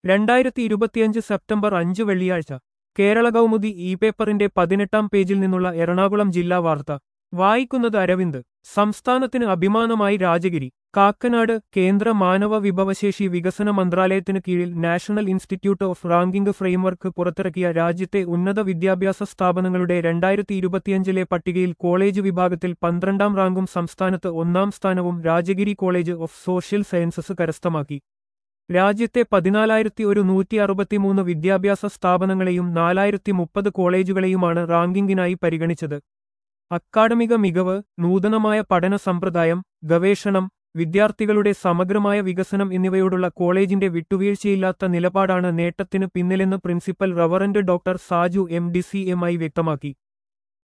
രണ്ടായിരത്തി ഇരുപത്തിയഞ്ച് സെപ്റ്റംബർ അഞ്ച് വെള്ളിയാഴ്ച കേരള കൗമുദി ഇ പേപ്പറിന്റെ പതിനെട്ടാം പേജിൽ നിന്നുള്ള എറണാകുളം ജില്ലാ വാർത്ത വായിക്കുന്നത് അരവിന്ദ് സംസ്ഥാനത്തിന് അഭിമാനമായി രാജഗിരി കാക്കനാട് കേന്ദ്ര മാനവ വിഭവശേഷി വികസന മന്ത്രാലയത്തിന് കീഴിൽ national institute of ranking framework പുറത്തിറക്കിയ രാജ്യത്തെ ഉന്നത വിദ്യാഭ്യാസ സ്ഥാപനങ്ങളുടെ രണ്ടായിരത്തി ഇരുപത്തിയഞ്ചിലെ പട്ടികയിൽ കോളേജ് വിഭാഗത്തിൽ പന്ത്രണ്ടാം റാങ്കും സംസ്ഥാനത്ത് ഒന്നാം സ്ഥാനവും Rajagiri college of social sciences കരസ്ഥമാക്കി രാജ്യത്തെ പതിനാലായിരത്തി ഒരു നൂറ്റി അറുപത്തിമൂന്ന് വിദ്യാഭ്യാസ സ്ഥാപനങ്ങളെയും നാലായിരത്തി മുപ്പത് കോളേജുകളെയുമാണ് റാങ്കിങ്ങിനായി പരിഗണിച്ചത് അക്കാഡമിക മികവ് നൂതനമായ പഠന സമ്പ്രദായം ഗവേഷണം വിദ്യാർത്ഥികളുടെ സമഗ്രമായ വികസനം എന്നിവയോടുള്ള കോളേജിന്റെ വിട്ടുവീഴ്ചയില്ലാത്ത നിലപാടാണ് നേട്ടത്തിന് പിന്നിലെന്ന് principal reverend doctor Saju M D C M I വ്യക്തമാക്കി